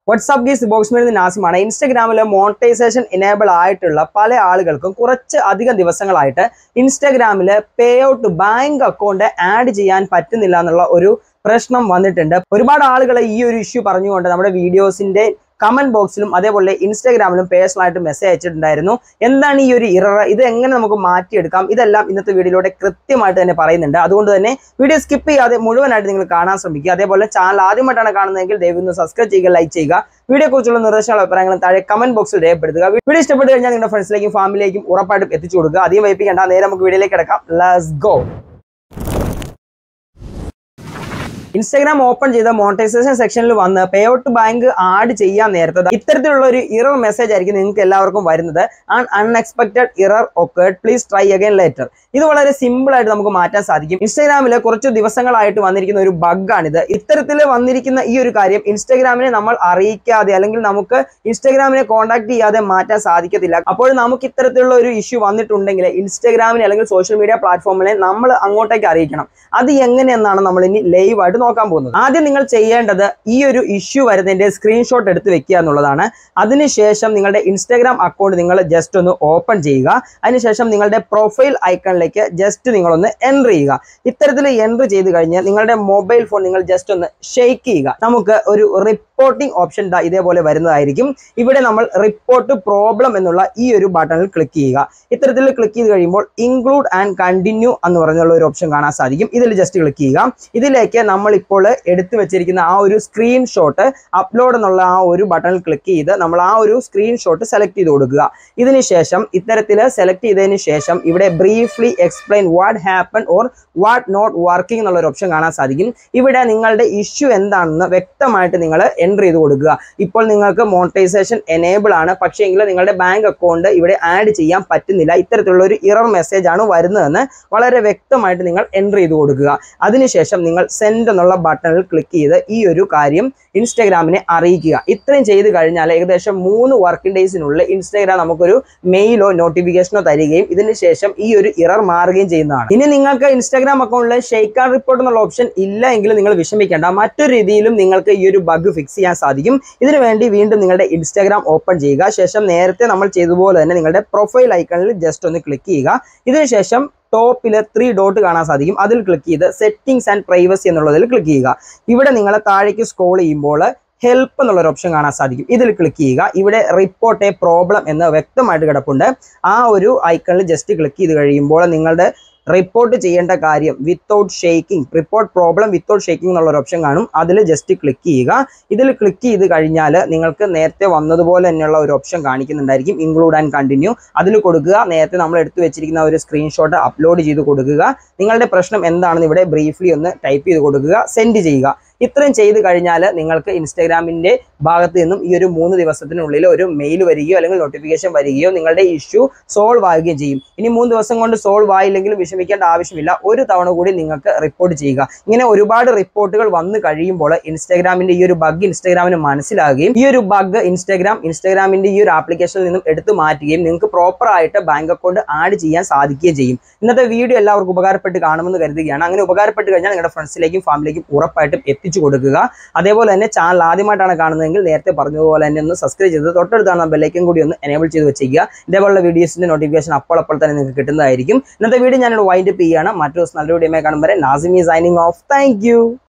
WhatsApp ഗീസ് box മെഴുന്ന നാസിമാണ് ഇൻസ്റ്റഗ്രാമിൽ monetisation enable ആയിട്ടുള്ള പല ആളുകൾക്കും കുറച്ച് അധികം ദിവസങ്ങളായിട്ട് ഇൻസ്റ്റഗ്രാമിൽ pay out bank account add ചെയ്യാൻ പറ്റുന്നില്ല എന്നുള്ള ഒരു പ്രശ്നം വന്നിട്ടുണ്ട് ഒരുപാട് ആളുകൾ ഈ ഒരു ഇഷ്യൂ പറഞ്ഞുകൊണ്ട് നമ്മുടെ വീഡിയോസിന്റെ കമന്റ് ബോക്സിലും അതേപോലെ ഇൻസ്റ്റാഗ്രാമിലും പേഴ്സണൽ ആയിട്ട് മെസ്സേജ് അയച്ചിട്ടുണ്ടായിരുന്നു എന്താണ് ഈ ഒരു ഇറർ ഇത് എങ്ങനെ നമുക്ക് മാറ്റിയെടുക്കാം ഇതെല്ലാം ഇന്നത്തെ വീഡിയോയിലൂടെ കൃത്യമായിട്ട് തന്നെ പറയുന്നുണ്ട് അതുകൊണ്ട് തന്നെ വീഡിയോ സ്കിപ്പ് ചെയ്യാതെ മുഴുവനായിട്ട് നിങ്ങൾ കാണാൻ ശ്രമിക്കുക അതേപോലെ ചാനൽ ആദ്യമായിട്ടാണ് കാണുന്നതെങ്കിൽ ദയവ് ഒന്ന് സബ്സ്ക്രൈബ് ചെയ്യുക ലൈക്ക് ചെയ്യുക വീഡിയോ കുറിച്ചുള്ള നിർദ്ദേശങ്ങളും അഭിപ്രായങ്ങളും താഴെ കമന്റ് ബോക്സിൽ രേഖപ്പെടുത്തുക വീഡിയോ ഇഷ്ടപ്പെട്ട് കഴിഞ്ഞാൽ നിങ്ങളുടെ ഫ്രണ്ട്സിലേക്കും ഫാമിലിയിലേക്കും ഉറപ്പായിട്ടും എത്തിച്ചു കൊടുക്കുക അധികം വൈപ്പിക്കേണ്ട നേരെ നമുക്ക് വീഡിയോയിലേക്ക് കിടക്കാം ലെറ്റ്സ് ഗോ ഇൻസ്റ്റാഗ്രാം ഓപ്പൺ ചെയ്ത മോണിറ്റൈസേഷൻ സെക്ഷനിൽ വന്ന് പേ ഔട്ട് ബാങ്ക് ആഡ് ചെയ്യാൻ നേരത്തെ ഇത്തരത്തിലുള്ള ഒരു ഇറർ മെസ്സേജ് ആയിരിക്കും നിങ്ങൾക്ക് എല്ലാവർക്കും വരുന്നത് an unexpected error occurred please try again later ഇത് വളരെ സിമ്പിൾ ആയിട്ട് നമുക്ക് മാറ്റാൻ സാധിക്കും ഇൻസ്റ്റാഗ്രാമിൽ കുറച്ച് ദിവസങ്ങളായിട്ട് വന്നിരിക്കുന്ന ഒരു ബഗ്ഗാണിത് ഇത്തരത്തിൽ വന്നിരിക്കുന്ന ഈ ഒരു കാര്യം ഇൻസ്റ്റാഗ്രാമിനെ നമ്മൾ അറിയിക്കാതെ അല്ലെങ്കിൽ നമുക്ക് ഇൻസ്റ്റാഗ്രാമിനെ കോൺടാക്ട് ചെയ്യാതെ മാറ്റാൻ സാധിക്കത്തില്ല അപ്പോൾ നമുക്ക് ഇത്തരത്തിലുള്ള ഒരു ഇഷ്യൂ വന്നിട്ടുണ്ടെങ്കിൽ ഇൻസ്റ്റാഗ്രാമിനെ അല്ലെങ്കിൽ സോഷ്യൽ മീഡിയ പ്ലാറ്റ്ഫോമിനെ നമ്മൾ അങ്ങോട്ടേക്ക് അറിയിക്കണം അത് എങ്ങനെയെന്നാണ് നമ്മൾ ഇനി ലൈവ് ആയിട്ട് നോക്കാൻ പോകുന്നത് ആദ്യം നിങ്ങൾ ചെയ്യേണ്ടത് ഈ ഒരു ഇഷ്യൂ വരുന്നതിന്റെ സ്ക്രീൻഷോട്ട് എടുത്ത് വെക്കുക എന്നുള്ളതാണ് അതിനുശേഷം നിങ്ങളുടെ ഇൻസ്റ്റാഗ്രാം അക്കൗണ്ട് നിങ്ങൾ ജസ്റ്റ് ഒന്ന് ഓപ്പൺ ചെയ്യുക അതിനുശേഷം നിങ്ങളുടെ പ്രൊഫൈൽ ഐക്കണിലേക്ക് ജസ്റ്റ് നിങ്ങളൊന്ന് എൻട്രി ചെയ്യുക ഇത്തരത്തിൽ എൻട്രി ചെയ്ത് കഴിഞ്ഞ് നിങ്ങളുടെ മൊബൈൽ ഫോൺ നിങ്ങൾ ജസ്റ്റ് ഒന്ന് ഷെയ്ക്ക് ചെയ്യുക നമുക്ക് ഒരു റിപ്പോർട്ടിംഗ് ഓപ്ഷൻ ദാ ഇതേപോലെ വരുന്നതായിരിക്കും ഇവിടെ നമ്മൾ റിപ്പോർട്ട് പ്രോബ്ലം എന്നുള്ള ഈ ഒരു ബട്ടണിൽ ക്ലിക്ക് ചെയ്യുക ഇത്തരത്തിൽ ക്ലിക്ക് ചെയ്ത് കഴിയുമ്പോൾ ഇൻക്ലൂഡ് ആൻഡ് കണ്ടിന്യൂ എന്ന് പറഞ്ഞുള്ള ഒരു ഓപ്ഷൻ കാണാൻ സാധിക്കും ഇതിൽ ജസ്റ്റ് ക്ലിക്ക് ചെയ്യുക ഇതിലേക്ക് നമ്മൾ ഇപ്പോൾ എടുത്തു വെച്ചിരിക്കുന്ന ആ ഒരു സ്ക്രീൻഷോട്ട് അപ്ലോഡ് എന്നുള്ള ആ ഒരു ബട്ടണിൽ ക്ലിക്ക് ചെയ്ത് നമ്മൾ ആ ഒരു സ്ക്രീൻഷോട്ട് സെലക്ട് ചെയ്ത് കൊടുക്കുക ഇതിന് ശേഷം ഇത്തരത്തിൽ സെലക്ട് ചെയ്തതിന് ശേഷം ഇവിടെ briefly explain what happen or what not working എന്നുള്ള ഒരു ഓപ്ഷൻ കാണാൻ സാധിക്കും ഇവിടെ നിങ്ങളുടെ ഇഷ്യൂ എന്താണെന്ന് വ്യക്തമായിട്ട് നിങ്ങൾ എൻ്റർ ചെയ്ത് കൊടുക്കുക ഇപ്പോൾ നിങ്ങൾക്ക് മോണിറ്റൈസേഷൻ എനേബിൾ ആണ് പക്ഷേങ്കിൽ നിങ്ങളുടെ ബാങ്ക് അക്കൗണ്ട് ഇവിടെ ആഡ് ചെയ്യാൻ പറ്റുന്നില്ല ഇത്തരത്തിലുള്ള ഒരു ഇറർ മെസ്സേജ് ആണ് വരുന്നതെന്ന് വളരെ വ്യക്തമായിട്ട് നിങ്ങൾ എൻ്റർ ചെയ്ത് കൊടുക്കുക അതിനുശേഷം നിങ്ങൾ സെൻഡ് എന്നുള്ള ബട്ടണിൽ ക്ലിക്ക് ചെയ്ത് ഈ ഒരു കാര്യം ഇൻസ്റ്റാഗ്രാമിനെ അറിയിക്കുക ഇത്രയും ചെയ്ത് കഴിഞ്ഞാൽ ഏകദേശം മൂന്ന് വർക്കിംഗ് ഡേയ്സിനുള്ളിൽ ഇൻസ്റ്റാഗ്രാം നമുക്കൊരു മെയിലോ നോട്ടിഫിക്കേഷനോ തരികയും ഇതിന് ശേഷം ഈ ഒരു ഇറർ മാറുകയും ചെയ്യുന്നതാണ് ഇനി നിങ്ങൾക്ക് ഇൻസ്റ്റാഗ്രാം അക്കൗണ്ടിൽ ഷെയ്ക്ക് ആൻഡ് റിപ്പോർട്ട് എന്നുള്ള ഓപ്ഷൻ ഇല്ല എങ്കിൽ നിങ്ങൾ വിഷമിക്കേണ്ട മറ്റൊരു രീതിയിലും നിങ്ങൾക്ക് ഈ ഒരു ബഗ് ഫിക്സ് ചെയ്യാൻ സാധിക്കും ഇതിനു വേണ്ടി വീണ്ടും നിങ്ങളുടെ ഇൻസ്റ്റാഗ്രാം ഓപ്പൺ ചെയ്യുക ശേഷം നേരത്തെ നമ്മൾ ചെയ്തതുപോലെ തന്നെ നിങ്ങളുടെ പ്രൊഫൈൽ ഐക്കണിൽ ജസ്റ്റ് ഒന്ന് ക്ലിക്ക് ചെയ്യുക ഇതിനുശേഷം ടോപ്പിൽ ത്രീ ഡോട്ട് കാണാൻ സാധിക്കും അതിൽ ക്ലിക്ക് ചെയ്ത് സെറ്റിംഗ്സ് ആൻഡ് പ്രൈവസി എന്നുള്ളതിൽ ക്ലിക്ക് ചെയ്യുക ഇവിടെ നിങ്ങൾ താഴേക്ക് സ്ക്രോൾ ചെയ്യുമ്പോൾ ഹെൽപ്പ് എന്നുള്ളൊരു ഓപ്ഷൻ കാണാൻ സാധിക്കും ഇതിൽ ക്ലിക്ക് ചെയ്യുക ഇവിടെ റിപ്പോർട്ട് എ പ്രോബ്ലം എന്ന് വ്യക്തമായിട്ട് കിടപ്പുണ്ട് ആ ഒരു ഐക്കണിൽ ജസ്റ്റ് ക്ലിക്ക് ചെയ്ത് കഴിയുമ്പോൾ നിങ്ങളുടെ റിപ്പോർട്ട് ചെയ്യേണ്ട കാര്യം without shaking report problem without shaking എന്നുള്ള ഒരു ഓപ്ഷൻ കാണും അതിൽ ജസ്റ്റ് ക്ലിക്ക് ചെയ്യുക ഇതിൽ ക്ലിക്ക് ചെയ്ത് കഴിഞ്ഞാൽ നിങ്ങൾക്ക് നേരത്തെ വന്നതുപോലെ തന്നെയുള്ള ഒരു ഓപ്ഷൻ കാണിക്കുന്നുണ്ടായിരിക്കും ഇൻക്ലൂഡ് ആൻഡ് കണ്ടിന്യൂ അതിൽ കൊടുക്കുക നേരത്തെ നമ്മൾ എടുത്തു വെച്ചിരിക്കുന്ന ഒരു സ്ക്രീൻഷോട്ട് അപ്ലോഡ് ചെയ്ത് കൊടുക്കുക നിങ്ങളുടെ പ്രശ്നം എന്താണെന്ന് ഇവിടെ ബ്രീഫ്ലി ഒന്ന് ടൈപ്പ് ചെയ്ത് കൊടുക്കുക സെൻഡ് ചെയ്യുക ഇത്രയും ചെയ്ത് കഴിഞ്ഞാൽ നിങ്ങൾക്ക് ഇൻസ്റ്റാഗ്രാമിന്റെ ഭാഗത്ത് നിന്നും ഈ ഒരു മൂന്ന് ദിവസത്തിനുള്ളിൽ ഒരു മെയിൽ വരികയോ അല്ലെങ്കിൽ നോട്ടിഫിക്കേഷൻ വരികയോ നിങ്ങളുടെ ഇഷ്യൂ സോൾവ് ആകുകയും ചെയ്യും ഇനി മൂന്ന് ദിവസം കൊണ്ട് സോൾവ് ആയില്ലെങ്കിലും വിഷമിക്കേണ്ട ആവശ്യമില്ല ഒരു തവണ കൂടി നിങ്ങൾക്ക് റിപ്പോർട്ട് ചെയ്യുക ഇങ്ങനെ ഒരുപാട് റിപ്പോർട്ടുകൾ വന്നു കഴിയുമ്പോൾ ഇൻസ്റ്റാഗ്രാമിന്റെ ഈ ഒരു ബഗ് ഇൻസ്റ്റാഗ്രാമിന് മനസ്സിലാകുകയും ഈ ഒരു ബഗ് ഇൻസ്റ്റാഗ്രാം ഇൻസ്റ്റാഗ്രാമിന്റെ ഈ ഒരു ആപ്ലിക്കേഷനിൽ നിന്നും എടുത്തു മാറ്റുകയും നിങ്ങൾക്ക് പ്രോപ്പർ ആയിട്ട് ബാങ്ക് അക്കൗണ്ട് ആഡ് ചെയ്യാൻ സാധിക്കുകയും ചെയ്യും ഇന്നത്തെ വീഡിയോ എല്ലാവർക്കും ഉപകാരപ്പെട്ട് കാണുമെന്ന് കരുതുകയാണ് അങ്ങനെ ഉപകാരപ്പെട്ട് കഴിഞ്ഞാൽ നിങ്ങളുടെ ഫ്രണ്ട്സിലേക്കും ഫാമിലിയിലേക്കും ഉറപ്പായിട്ടും എത്തിച്ചു കൊടുക്കുക അതേപോലെ തന്നെ ചാനൽ ആദ്യമായിട്ടാണ് കാണുന്നതെങ്കിൽ നേരത്തെ പറഞ്ഞതുപോലെ തന്നെ ഒന്ന് സബ്സ്ക്രൈബ് ചെയ്ത് തൊട്ടടുത്താണ് ബെല്ലൈക്കൻ കൂടി ഒന്ന് എനേബിൾ ചെയ്ത് വെച്ചേക്കുക ഇതേപോലുള്ള വീഡിയോസിന്റെ നോട്ടിഫിക്കേഷൻ അപ്പോൾ അപ്പോൾ തന്നെ നിങ്ങൾക്ക് കിട്ടുന്നതായിരിക്കും ഇന്നത്തെ വീഡിയോ ഞാനിവിടെ വൈൻഡ് അപ്പ് ചെയ്യുകയാണ് മറ്റൊരു ദിവസം നല്ല വീഡിയോ കാണുമ്പോൾ നാസിമി സൈനിങ് ഓഫ് താങ്ക്